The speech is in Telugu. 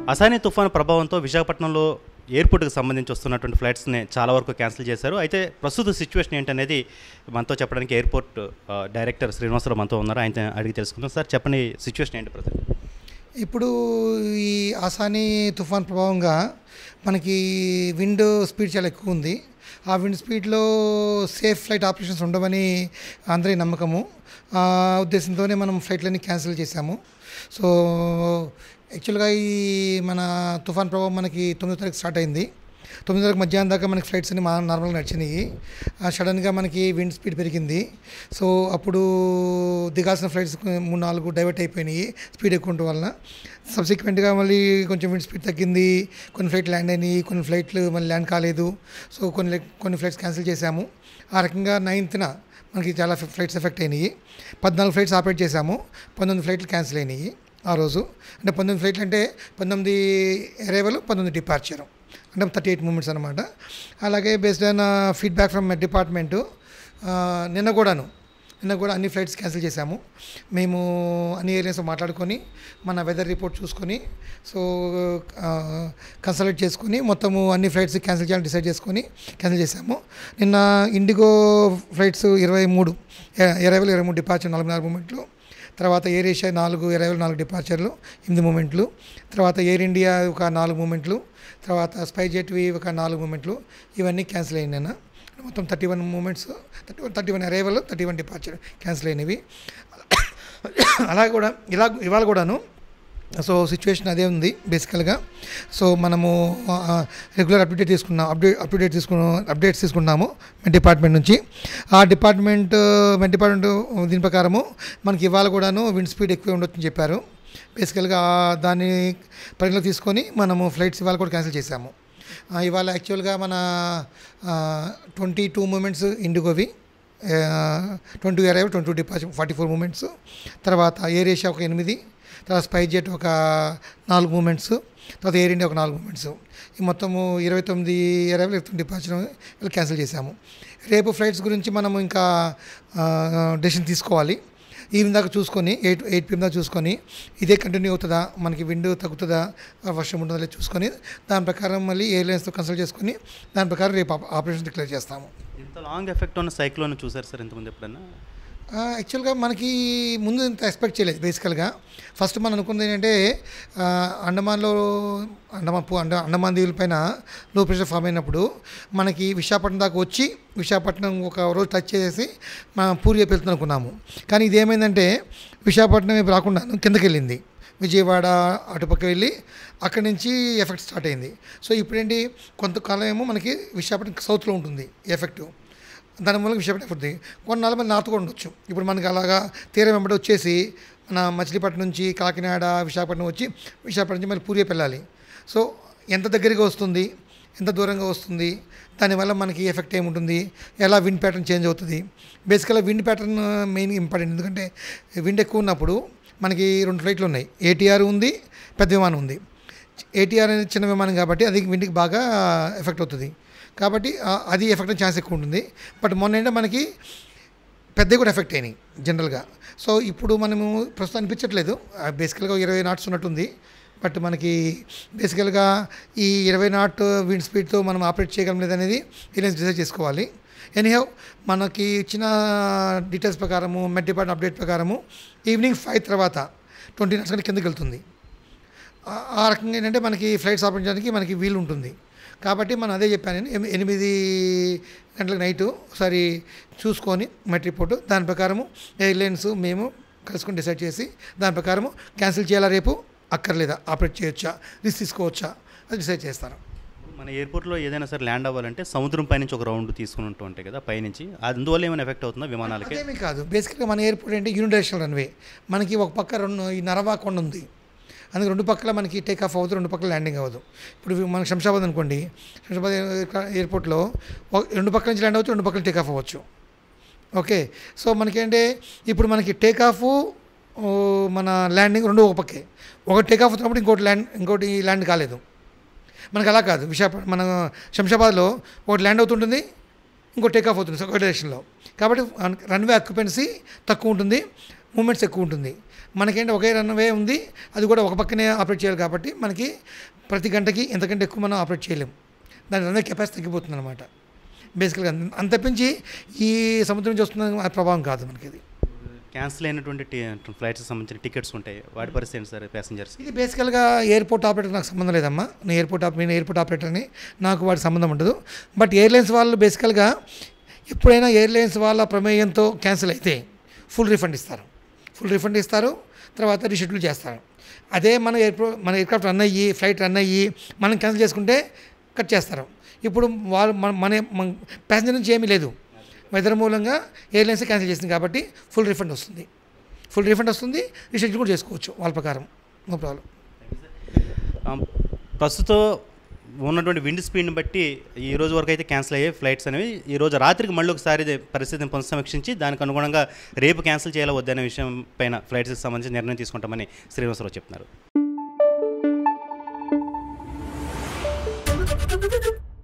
అసాని తుఫాను ప్రభావంతో విశాఖపట్నంలో ఎయిర్పోర్ట్కి సంబంధించి వస్తున్నటువంటి ఫ్లైట్స్ని చాలా వరకు క్యాన్సిల్ చేశారు అయితే ప్రస్తుత సిచ్యువేషన్ ఏంటనేది మనతో చెప్పడానికి ఎయిర్పోర్ట్ ఆ, డైరెక్టర్ శ్రీనివాసరావు మనతో ఉన్నారు ఆయన అడిగి తెలుసుకుందాం సార్ చెప్పండి సిచ్యువేషన్ ఏంటి ప్రజెంట్ ఇప్పుడు ఈ ఆసాని తుఫాన్ ప్రభావంగా మనకి విండ్ స్పీడ్ చాలా ఎక్కువ ఉంది ఆ విండ్ స్పీడ్లో సేఫ్ ఫ్లైట్ ఆపరేషన్స్ ఉండవని అందరి నమ్మకము ఆ ఉద్దేశంతోనే మనం ఫ్లైట్లన్నీ క్యాన్సిల్ చేశాము సో యాక్చువల్గా ఈ మన తుఫాన్ ప్రభావం మనకి తొమ్మిదో తారీఖు స్టార్ట్ అయింది తొమ్మిది తారీఖు మధ్యాహ్నం దాకా మనకి ఫ్లైట్స్ అన్ని మా నార్మల్గా నడిచినాయి ఆ సడన్గా మనకి విండ్ స్పీడ్ పెరిగింది సో అప్పుడు దిగాల్సిన ఫ్లైట్స్ మూడు నాలుగు డైవర్ట్ అయిపోయినాయి స్పీడ్ ఎక్కువ ఉండటం వలన సబ్సిక్వెంట్గా మళ్ళీ కొంచెం విండ్ స్పీడ్ తగ్గింది కొన్ని ఫ్లైట్ ల్యాండ్ అయినాయి కొన్ని ఫ్లైట్లు మళ్ళీ ల్యాండ్ కాలేదు సో కొన్ని కొన్ని ఫ్లైట్స్ క్యాన్సిల్ చేశాము ఆ రకంగా నైన్త్న మనకి చాలా ఫ్లైట్స్ ఎఫెక్ట్ అయినాయి పద్నాలుగు ఫ్లైట్స్ ఆపరేట్ చేశాము పంతొమ్మిది ఫ్లైట్లు క్యాన్సిల్ అయినాయి ఆ రోజు అంటే పంతొమ్మిది ఫ్లైట్లు అంటే పంతొమ్మిది అరైవల్ పంతొమ్మిది డిపార్చరు అంటే థర్టీ ఎయిట్ మూమెంట్స్ అనమాట అలాగే based on feedback from department నిన్న కూడాను నిన్న కూడా అన్ని ఫ్లైట్స్ క్యాన్సిల్ చేశాము మేము అన్ని ఏరియాస్ మాట్లాడుకొని మన వెదర్ రిపోర్ట్ చూసుకొని సో కన్సల్ట్ చేసుకొని మొత్తము అన్ని ఫ్లైట్స్ క్యాన్సిల్ చేయాలని డిసైడ్ చేసుకొని క్యాన్సిల్ చేశాము నిన్న ఇండిగో ఫ్లైట్స్ ఇరవై మూడు ఇరవై ఇరవై మూడు డిపార్చర్ నలభై నాలుగు మూమెంట్లు తర్వాత ఎయిర్ ఏషియా నాలుగు ఇరవై నాలుగు డిపార్చర్లు ఎనిమిది మూమెంట్లు తర్వాత ఎయిర్ ఇండియా ఒక నాలుగు మూమెంట్లు తర్వాత స్పై జెట్వి ఒక నాలుగు మూమెంట్లు ఇవన్నీ క్యాన్సిల్ అయినాయి నిన్న మొత్తం thirty one movements thirty one thirty one arrival thirty one departure cancel అయినవి అలా కూడా ఇలా ఇవాళ కూడాను సో సిచ్యువేషన్ అదే ఉంది బేసికల్గా సో మనము రెగ్యులర్ అప్డేట్ తీసుకున్నాం అప్డేట్ అప్డేట్ తీసుకున్నాం అప్డేట్స్ తీసుకున్నాము మెన్ డిపార్ట్మెంట్ నుంచి ఆ డిపార్ట్మెంట్ మెన్ డిపార్ట్మెంట్ దీని ప్రకారము మనకి ఇవాళ కూడాను విండ్ స్పీడ్ ఎక్కువ ఉండొచ్చని చెప్పారు బేసికల్గా దాన్ని పరిగణలో తీసుకొని మనము ఫ్లైట్స్ ఇవాళ కూడా క్యాన్సిల్ చేశాము ఆ, ఇవాళ యాక్చువల్గా మన ట్వంటీ టూ మూమెంట్స్ ఇండిగోవి twenty arrive twenty two deposit forty four movements తర్వాత ఎయిర్ ఏషియా ఒక ఎనిమిది తర్వాత స్పై జెట్ ఒక నాలుగు మూమెంట్స్ తర్వాత ఎయిర్ ఇండియా ఒక నాలుగు మూమెంట్స్ ఈ మొత్తము ఇరవై తొమ్మిది ఇరవై ఇరవై తొమ్మిది డిపాజిట్ వీళ్ళు క్యాన్సిల్ చేశాము రేపు ఫ్లైట్స్ గురించి మనము ఇంకా డెసిషన్ తీసుకోవాలి ఈవినింగ్ దాకా చూసుకొని ఎయిట్ ఎయిట్ పిఎం దాకా చూసుకొని ఇదే కంటిన్యూ అవుతుందా మనకి విండ్ తగ్గుతుందా వర్షం ఉంటుందా లేదా చూసుకొని దాని ప్రకారం మళ్ళీ ఎయిర్లైన్స్తో కన్సల్ట్ చేసుకొని దాని ప్రకారం రేపు ఆప- ఆపరేషన్ డిక్లేర్ చేస్తాము ఇంత లాంగ్ ఎఫెక్ట్ ఉన్న సైక్లోన్ చూసారు సార్ ఇంతకుముందు ఎప్పుడన్నా ఆ, యాక్చువల్గా మనకి ముందు ఇంత ఎక్స్పెక్ట్ చేయలేదు బేసికల్గా ఫస్ట్ మనం అనుకుంది ఏంటంటే ఆ, అండమాన్లో అండమాన్ పు- అండ అండమాన్ దీవుల పైన లో ప్రెషర్ ఫామ్ అయినప్పుడు మనకి విశాఖపట్నం దాకా వచ్చి విశాఖపట్నం ఒక రోజు టచ్ చేసి మనం పూరి వైపు వెళ్తున్నాం అనుకున్నాము కానీ ఇది ఏమైందంటే విశాఖపట్నం వైపు రాకుండా కిందకి వెళ్ళింది విజయవాడ అటుపక్క వెళ్ళి అక్కడి నుంచి ఎఫెక్ట్ స్టార్ట్ అయింది సో ఇప్పుడేంటి కొంతకాలం ఏమో మనకి విశాఖపట్నం సౌత్లో ఉంటుంది ఎఫెక్ట్ దాని మూలంగా విశాఖపట్నం ఎఫెక్ట్ ఉంది కొన్నాళ్ళు మన నార్త్ కూడా ఉండొచ్చు ఇప్పుడు మనకి అలాగా తీరం వెంబడి వచ్చేసి మన మచిలీపట్నం నుంచి కాకినాడ విశాఖపట్నం వచ్చి విశాఖపట్నం నుంచి మళ్ళీ పూరి వైపు వెళ్ళాలి సో ఎంత దగ్గరగా వస్తుంది ఎంత దూరంగా వస్తుంది దానివల్ల మనకి ఎఫెక్ట్ ఏముంటుంది ఎలా విండ్ ప్యాటర్న్ చేంజ్ అవుతుంది బేసికల్గా విండ్ ప్యాటర్న్ మెయిన్ ఇంపార్టెంట్ ఎందుకంటే విండ్ ఎక్కువ ఉన్నప్పుడు మనకి రెండు ఫ్లైట్లు ఉన్నాయి ఏటీఆర్ ఉంది పెద్ద విమానం ఉంది ఏటీఆర్ అనేది చిన్న విమానం కాబట్టి అది విండ్కి బాగా ఎఫెక్ట్ అవుతుంది కాబట్టి ఆ- అది ఎఫెక్ట్ అయ్యే ఛాన్స్ ఎక్కువ ఉంటుంది బట్ మొన్న ఏంటంటే మనకి పెద్దవి కూడా ఎఫెక్ట్ అయినాయి జనరల్గా సో ఇప్పుడు మనము ప్రస్తుతం అనిపించట్లేదు బేసికల్గా ఇరవై నాట్స్ ఉన్నట్టుంది బట్ మనకి బేసికల్గా ఈ ఇరవై నాట్ విండ్ స్పీడ్తో మనం ఆపరేట్ చేయగలం లేదనేది ఎయిర్లైన్స్ డిసైడ్ చేసుకోవాలి ఎనీహౌ మనకి ఇచ్చిన డీటెయిల్స్ ప్రకారము మెడ్ డిపార్ట్మెంట్ అప్డేట్ ప్రకారము ఈవినింగ్ ఫైవ్ తర్వాత ట్వంటీ నాట్స్ కంటే కిందకి వెళ్తుంది ఆ- ఆ రకంగా ఏంటంటే మనకి ఫ్లైట్స్ ఆపరేట్ చేయడానికి మనకి వీలు ఉంటుంది కాబట్టి మనం అదే చెప్పాను నేను ఎమి- ఎనిమిది గంటలకు నైటు ఒకసారి చూసుకొని మెట్ రిపోర్ట్ దాని ప్రకారము ఎయిర్లైన్స్ మేము కలుసుకొని డిసైడ్ చేసి దాని ప్రకారము క్యాన్సిల్ చేయాలా రేపు అక్కర్లేదా ఆపరేట్ చేయొచ్చా రిస్క్ తీసుకోవచ్చా అది డిసైడ్ చేస్తాను మన ఎయిర్పోర్ట్లో ఏదైనా సరే ల్యాండ్ అవ్వాలంటే సముద్రం పైనుంచి ఒక రౌండ్ తీసుకుని ఉంటూ ఉంటాయి కదా పైనుంచి అందువల్ల ఏమైనా ఎఫెక్ట్ అవుతుందా విమానాలకి అదేమీ కాదు బేసిక్గా మన ఎయిర్పోర్ట్ అంటే యూనిడైరెక్షనల్ రన్వే మనకి ఒక పక్క రెండు ఈ నరవా కొండ ఉంది అందుకే రెండు పక్కల మనకి టేక్ ఆఫ్ అవ్వదు రెండు పక్కల ల్యాండింగ్ అవ్వదు ఇప్పుడు మనకి శంషాబాద్ అనుకోండి శంషాబాద్ ఎయిర్- ఎయిర్పోర్ట్లో ఒక- రెండు పక్కల నుంచి ల్యాండ్ అవ్వచ్చు రెండు పక్కల టేక్ ఆఫ్ అవ్వచ్చు ఓకే సో మనకేంటే ఇప్పుడు మనకి టేక్ ఆఫ్ మన ల్యాండింగ్ రెండు ఒక పక్కే ఒకటి టేక్ ఆఫ్ అవుతున్నప్పుడు ఇంకోటి ల్యాండ్ ఇంకోటి ల్యాండ్ కాలేదు మనకి అలా కాదు విశాఖపట్నం మన శంషాబాద్లో ఒకటి ల్యాండ్ అవుతుంటుంది ఇంకో టేక్ ఆఫ్ అవుతుంది ఒక డైరెక్షన్లో కాబట్టి రన్వే అక్యుపెన్సీ తక్కువ ఉంటుంది మూమెంట్స్ ఎక్కువ ఉంటుంది మనకేంటి ఒకే రన్వే ఉంది అది కూడా ఒక పక్కనే ఆపరేట్ చేయాలి కాబట్టి మనకి ప్రతి గంటకి ఎంతకంటే ఎక్కువ మనం ఆపరేట్ చేయలేం దాని రన్వే కెపాసిటీ తగ్గిపోతుంది అనమాట బేసికల్గా అంత తప్పించి ఈ సముద్రం నుంచి వస్తున్న ఆ ప్రభావం కాదు మనకి ఇది క్యాన్సిల్ అయినటువంటి ఫ్లైట్స్కి సంబంధించిన టికెట్స్ ఉంటాయి వాటి పరిస్థితి ఏంటి సార్ ప్యాసింజర్స్ ఇది బేసికల్గా ఎయిర్పోర్ట్ ఆపరేటర్ నాకు సంబంధం లేదమ్మా నేను ఎయిర్పోర్ట్ ఆప నేను ఎయిర్పోర్ట్ ఆపరేటర్ని నాకు వాటి సంబంధం ఉండదు బట్ ఎయిర్లైన్స్ వాళ్ళు బేసికల్గా ఎప్పుడైనా ఎయిర్లైన్స్ వాళ్ళ ప్రమేయంతో క్యాన్సిల్ అయితే ఫుల్ రిఫండ్ ఇస్తారు ఫుల్ రిఫండ్ ఇస్తారు తర్వాత రీషెడ్యూల్ చేస్తారు అదే మన ఎయిర్పో మన ఎయిర్క్రాఫ్ట్ రన్ అయ్యి ఫ్లైట్ రన్ అయ్యి మనం క్యాన్సిల్ చేసుకుంటే కట్ చేస్తారు ఇప్పుడు వాళ్ళు మన మన ప్యాసింజర్ నుంచి ఏమీ లేదు వెదర్ మూలంగా ఎయిర్లైన్స్ క్యాన్సిల్ చేసింది కాబట్టి ఫుల్ రిఫండ్ వస్తుంది ఫుల్ రిఫండ్ వస్తుంది రీషెడ్యూల్ కూడా చేసుకోవచ్చు వాళ్ళ ప్రకారం నో ప్రాబ్లం ప్రస్తుతం ఉన్నటువంటి విండ్ స్పీడ్ని బట్టి ఈ రోజు వరకు అయితే క్యాన్సిల్ అయ్యాయి ఫ్లైట్స్ అనేవి ఈ రోజు రాత్రికి మళ్ళీ ఒకసారి ఇది పరిస్థితిని పునఃసమీక్షించి దానికి అనుగుణంగా రేపు క్యాన్సిల్ చేయాలా వద్దనే విషయం పైన ఫ్లైట్స్కి సంబంధించి నిర్ణయం తీసుకుంటామని శ్రీనివాసరావు చెప్తున్నారు